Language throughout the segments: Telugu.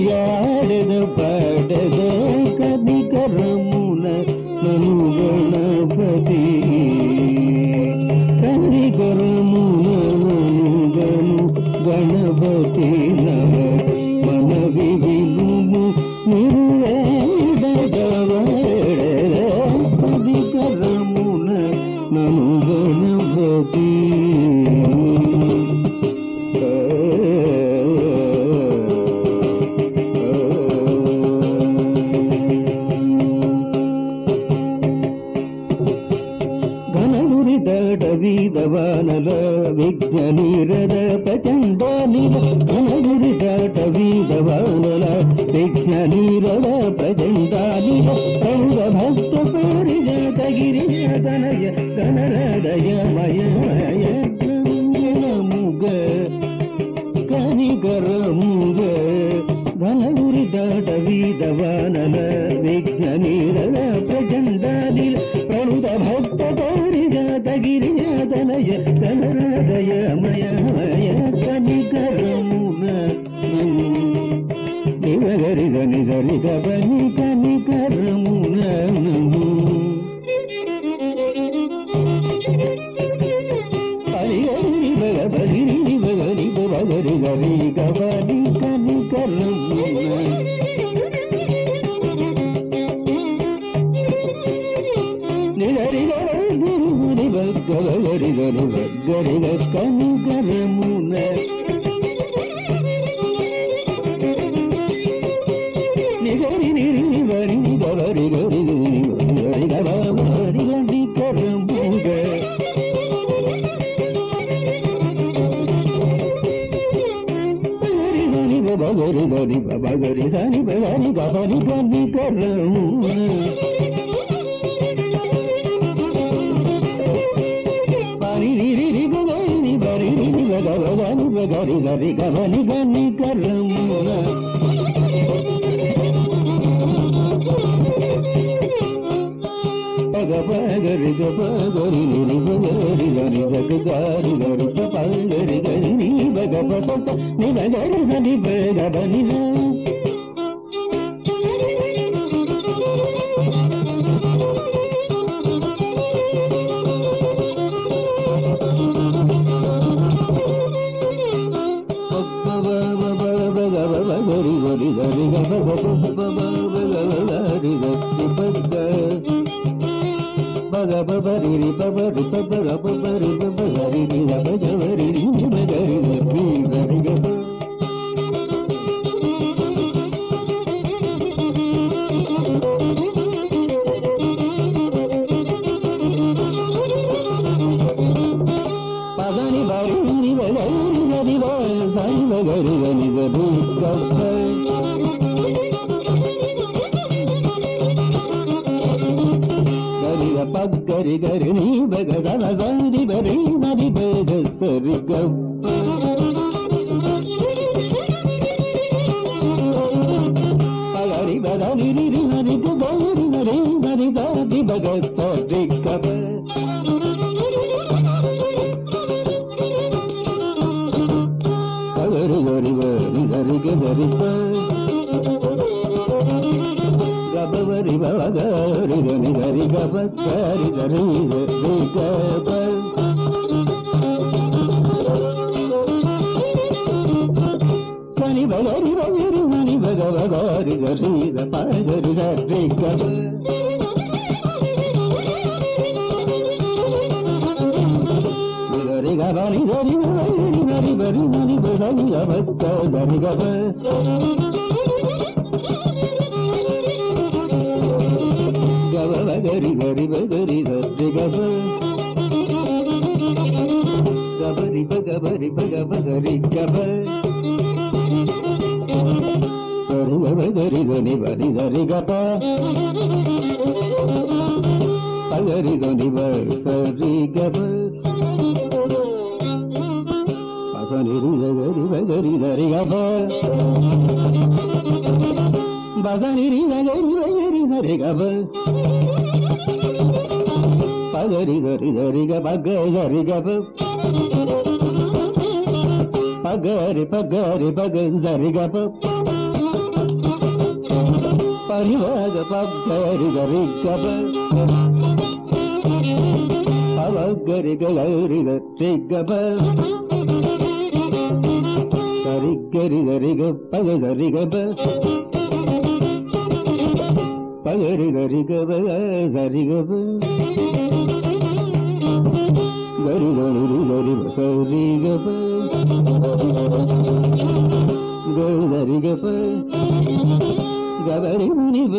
కొనియాడెద పాడెద కనికరమున నను గణపతి కనికరమున నను గను గణపతి నవ మన వివిలుము కనికరమున నను గణపతి ఘనదురిదడ వీదవానల విఘ్న నీరద ప్రచండ నిల ఘనదురిదట వీదవానల విఘ్న నీరద ప్రచండ నిల ప్రౌఢ భక్త పారిజాత గిరిజాతనయ గణరదయ మయ మయ గంగనముగ కనికరముగ ఘనగురి దాట వీదవానల విఘ్న నీరద ప్రచండాలిల ప్రణుత భక్త పారిజాత గిరిజాతనయ కనరాదయ మయ మయ కనికరమున నివగరి దని దని గని కనికరమున హరిహరి భగ భగిరి భగని భగరి గరి గవని కనికరమున నిగరి గరి భగరి గరి భగరి కనికరమున నిగరి నిరి నివరి నిగరి గరి గరి గరి గరి కరముగ గరి గరి బగరి గరి బగరి సని బగరి గబరి గని కరమున పని నిరి రి బగరి ని బరి రి ని బగ బగని బగరి గరి గబని గని కరమున పగ పగరి గ పగరి నిరి బగరి గరి జగ గారి గరి ప పగరి గరి ని బగ పస ని బగరి గని బగ బని జ గరి గరి గరి గ బగ బ బ గరి గరి బగ బగ బరి రి బగ రి బగ గ బ బరి బ గరి రి గ బగ బరి రి ని బగ రి గ రి గరి గ బ పదని బరి ని బగరి గరి బ సని బగరి గని గరి గ బ గరి గ పగ్గరి గరి ని బగ సన సని బరి నరి బగ సరి గ పగరి బదని రి రి నరి గ బరి నరి నరి సరి బగ సరి గ బ పగరి గరి బరి సరి గ సరి బ గబరి బగరి గని సరి గబ సరి సరి సరి గబ సని బగరి బగరి మని బగ బగరి గరి ద పగరి సరి గబ గరి గబని సరి గరి గరి బరి మని బగరి గబ సరి గబ గబ బగరి గరి బగరి సరి గబ గబరి బగబరి బగబ సరి గబ సరి గబ గరి సని బరి సరి గబ పగరి సని బ సరి గబ పసని రి గరి బగరి సరి గబ బసని రి గరి బగరి సరి గబ పగరి సరి సరి గ పగ సరి గబ పగరి పగరి పగ సరి గబ పని వగ పగ్గరి గరి గబ పవగ్గరి గరి గరి గబ సరి గరి గరి గ పగ సరి గబ పగరి గరి గబ సరి గబ గరి గరి గరి సరి గబ గరి గబ గబరి నిబ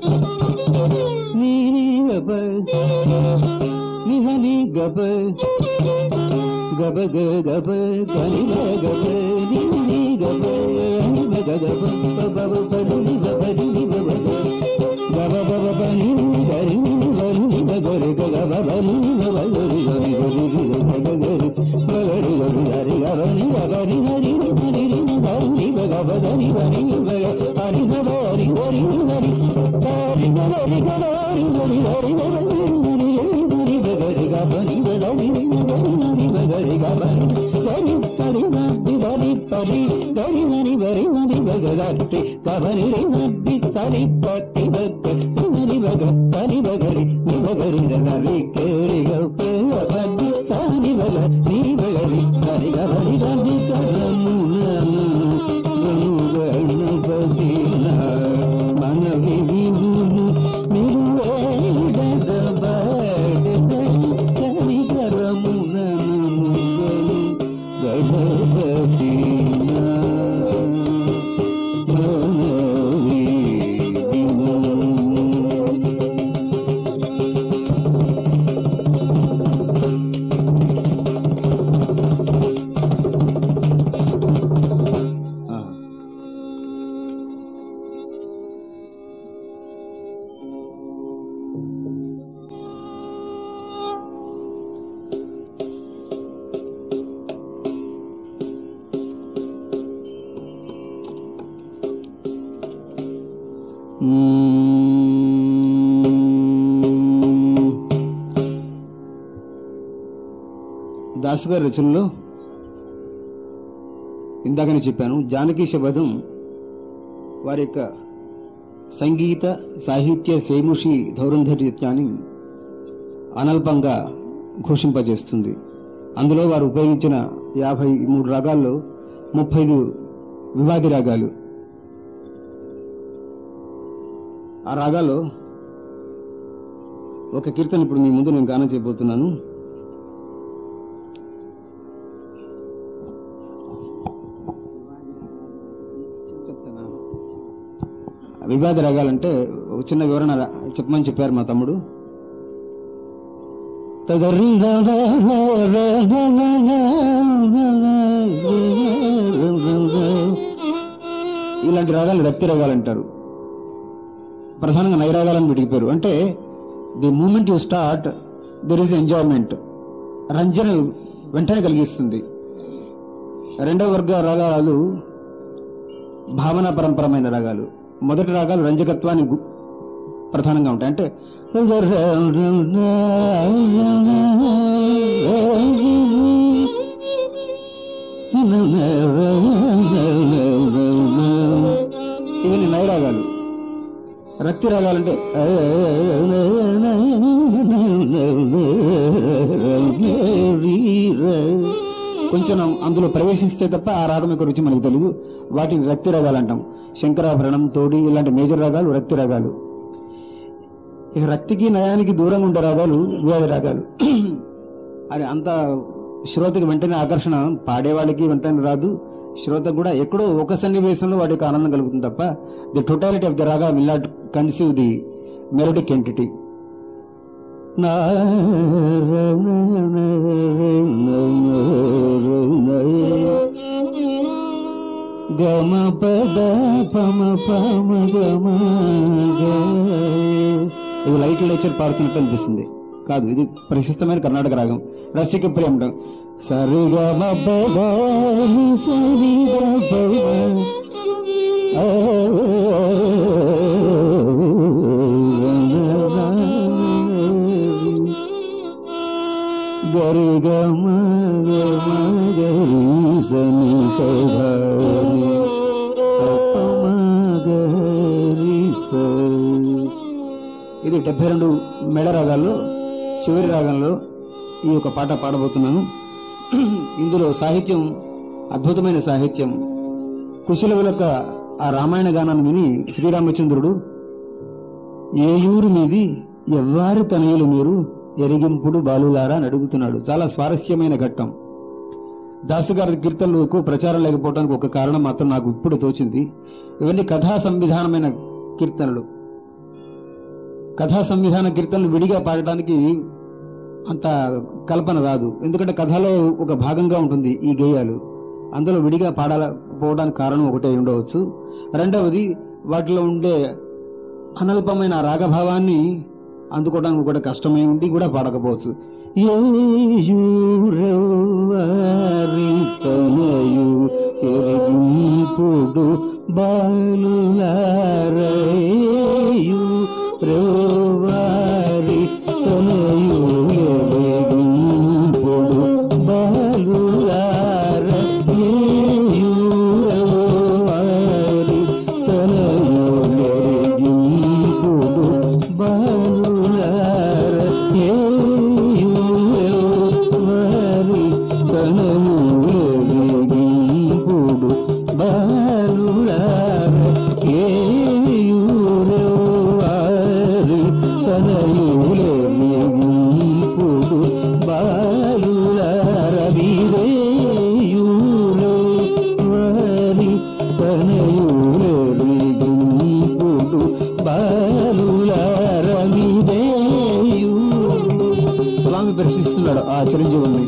నీ గబ నిజని గబ గబ గ గబ గని గబ ని గబ ని గ గబ బబ పని ని గబ ని గబ గబ బబ పని గరి గరి గరి గబ బని గబ గరి గరి గరి గరి గరి గరి గరి గరి గరి గరి గరి గరి గరి గరి గబ గరి గరి అని గరి గరి గరి సారి గరి గరి గరి గరి గరి గరి గరి గబని గరి గరి గరి గబని గరి గరి గరి గరి పరి గరి గరి గరి గరి గగరి గబని గరి సరి పట్టి బగ సరి బగ సరి బగరి ని బగరి గరి కేరి గపే బడి సరి బగ ని బగరి సరి గబరి గరి గరమున గణపతి మన విభులు మీరు గరి గరమున గణపతి దాసు గారి రచనలో ఇందాకనే చెప్పాను జానకి శబదం వారి యొక్క సంగీత సాహిత్య సేముషి ధౌరంధర్యత్యాన్ని అనల్పంగా ఘోషింపజేస్తుంది అందులో వారు ఉపయోగించిన యాభై మూడు రాగాల్లో ముప్పై ఐదు వివాది రాగాలు ఆ రాగాల్లో ఒక కీర్తన ఇప్పుడు మీ ముందు నేను గానం చేయబోతున్నాను చెప్తానా? వివాద రాగాలంటే ఒక చిన్న వివరణ రా- చెప్పమని చెప్పారు మా తమ్ముడు తదరి ఇలాంటి రాగాలు రక్తి రాగాలు అంటారు ప్రధానంగా నైరాగాలను విడిగిపోయారు అంటే the moment you start there is enjoyment రంజన వెంటనే కలిగిస్తుంది రెండవ వర్గ రాగాలు భావన పరంపరమైన రాగాలు మొదటి రాగాలు రంజకత్వాన్ని గు- ప్రధానంగా ఉంటాయి అంటే ఇవన్నీ నైరాగాలు రక్తి రాగాలంటే కొంచెం అందులో ప్రవేశిస్తే తప్ప ఆ రాగం యొక్క రుచి మనకు తెలియదు వాటిని రక్తి రాగాలు అంటాం శంకరాభరణం తోడి ఇలాంటి మేజర్ రాగాలు రక్తి రాగాలు ఇక రక్తికి నయానికి దూరంగా ఉండే రాగాలు వేద రాగాలు అది అంత శ్రోతకి వెంటనే ఆకర్షణ పాడేవాడికి వెంటనే రాదు శ్రోత కూడా ఎక్కడో ఒక సన్నివేశంలో వాడికి ఆనందం కలుగుతుంది తప్ప the totality of the raga will not conceive the melodic entity గమ పద పమ పమ గమ గ. ఇది లైట్ లేచర్ పాడుతున్నట్టు అనిపిస్తుంది కాదు ఇది ప్రశస్తమైన కర్ణాటక రాగం రసిక ప్రేమ రాగం. సరి గమ పద ని సరి గ పమ. ఆ, గరి గమ గమ గరి సని సధాని సపమ గరి స ఇది డెబ్బై రెండు మెడ రాగాల్లో చివరి రాగంలో ఈ యొక్క పాట పాడబోతున్నాను ఇందులో సాహిత్యం అద్భుతమైన సాహిత్యం కుశల యొక్క ఆ రామాయణ గానాన్ని విని శ్రీరామచంద్రుడు ఏ ఊరు మీది ఎవ్వారి తనయులు మీరు ఎరిగింపుడు బాలులారా అని అడుగుతున్నాడు చాలా స్వారస్యమైన ఘట్టం దాసు గారి కీర్తనలు ఎక్కువ ప్రచారం లేకపోవడానికి ఒక కారణం మాత్రం నాకు ఇప్పుడు తోచింది ఇవన్నీ కథా సంవిధానమైన కీర్తనలు కథా సంవిధాన కీర్తనలు విడిగా పాడటానికి అంత కల్పన రాదు ఎందుకంటే కథలో ఒక భాగంగా ఉంటుంది ఈ గేయాలు అందులో విడిగా పాడకపోవడానికి కారణం ఒకటే ఉండవచ్చు రెండవది వాటిలో ఉండే అనల్పమైన ఆ రాగభావాన్ని అందుకోవడానికి కూడా కష్టమై ఉండి కూడా పాడకపోవచ్చు ఏయురెవ్వరితనయు ఎరిగింపుడు బాలులారయు రెవ్వారి తనయు ఎరిగింపుడు బాలులార ఏయురెవ్వారి తనయు ఎరిగింపుడు బాలులార ఏయురెవ్వారి తనయు ఎరిగింపుడు బాలులార ఏయురెవ్వారి తనయులెరిగింపుడు బాలులార వీరేయులు వారి తనయులెరిగింపుడు బాలులార మీదేయు స్వామి ప్రశ్నిస్తున్నాడు ఆ చిరంజీవుని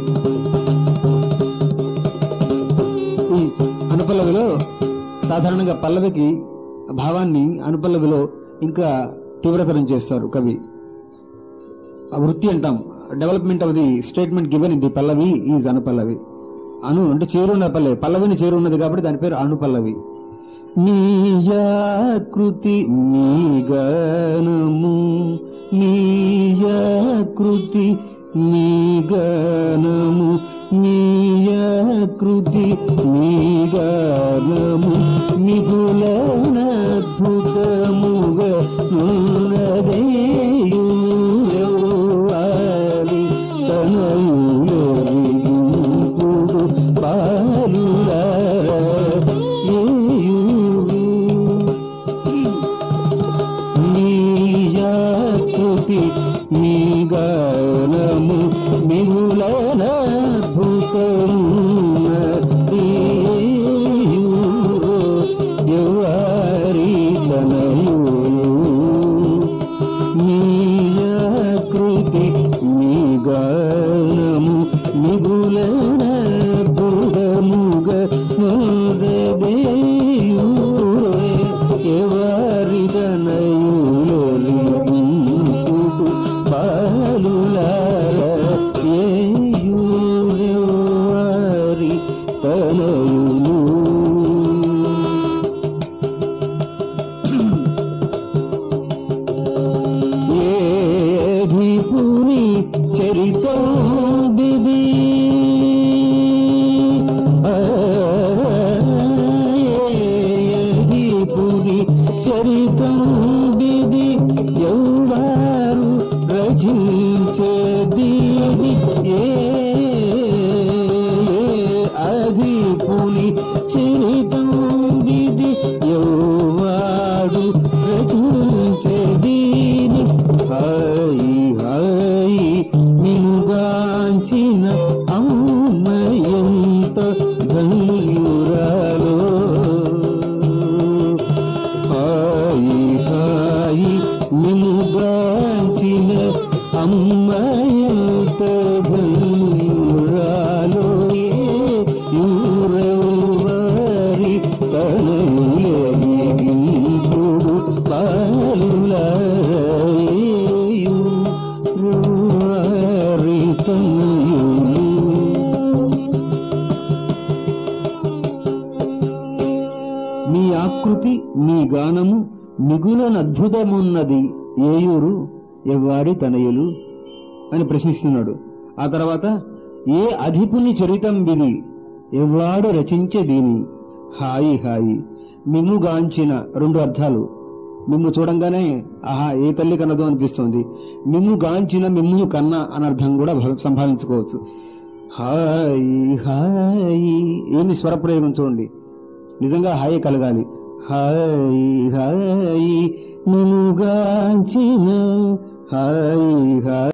ఈ అనుపల్లవిలో సాధారణంగా పల్లవికి భావాన్ని అనుపల్లవిలో ఇంకా తీవ్రతరం చేస్తారు కవి ఆ వృత్తి అంటాం development of the statement given in the pallavi is anupallavi అను అంటే చేరున్న పల్లవి పల్లవిని చేరున్నది కాబట్టి దాని పేరు అనుపల్లవి నీయాకృతి నీ గానము నీయాకృతి నీ గానము నీయాకృతి నీ గానము మిగులనద్భుతముగా ఉన్నదేయువాలి తనయులరిగింపుడు బాలులార నీయాకృతి నీ గానము మిగులనద్భుతమున్నదేయురో ఎవరి తనయు నీయాకృతి నీ గానము మిగులన బుధముగ నోడదేయురో ఎవరి తనయులరిగింపుడు బాలులార ఏయురెవ్వారి తనయులు ఏధిపుని చరితం దిది ఏధిపుని చరితం దిది ఎవరు రచించేది ఏ అధిపుని చరితం దిది ఎవడు రచించేది హాయి హాయి నిముగాంచిన అమ్మయంత ధన్యురాలో హాయి హాయి నిముగాంచిన అమ్మయంత ధన్యురాలో యూరవారి తనయులగిరింపుడు బాలులరయు వారి తనయులు మీ ఆకృతి మీ గానము మిగులను అద్భుతమున్నది ఏయూరు ఎవ్వారి తనయులు అని ప్రశ్నిస్తున్నాడు ఆ తర్వాత ఏ అధిపుని చరితం విధి ఎవ్వాడు రచించే దీని హాయి హాయి మిముగాంచిన రెండు అర్థాలు మిమ్ము చూడంగానే ఆహా ఏ తల్లి కన్నదో అనిపిస్తుంది మిమ్ము గాంచిన మిమ్ము కన్న అని అర్థం కూడా భవ- సంభావించుకోవచ్చు హాయి హాయి ఏమి స్వరప్రయోగం చూడండి నిజంగా హాయి కలగాలి హాయి హాయి మిమ్ము గాంచిన హాయి హాయి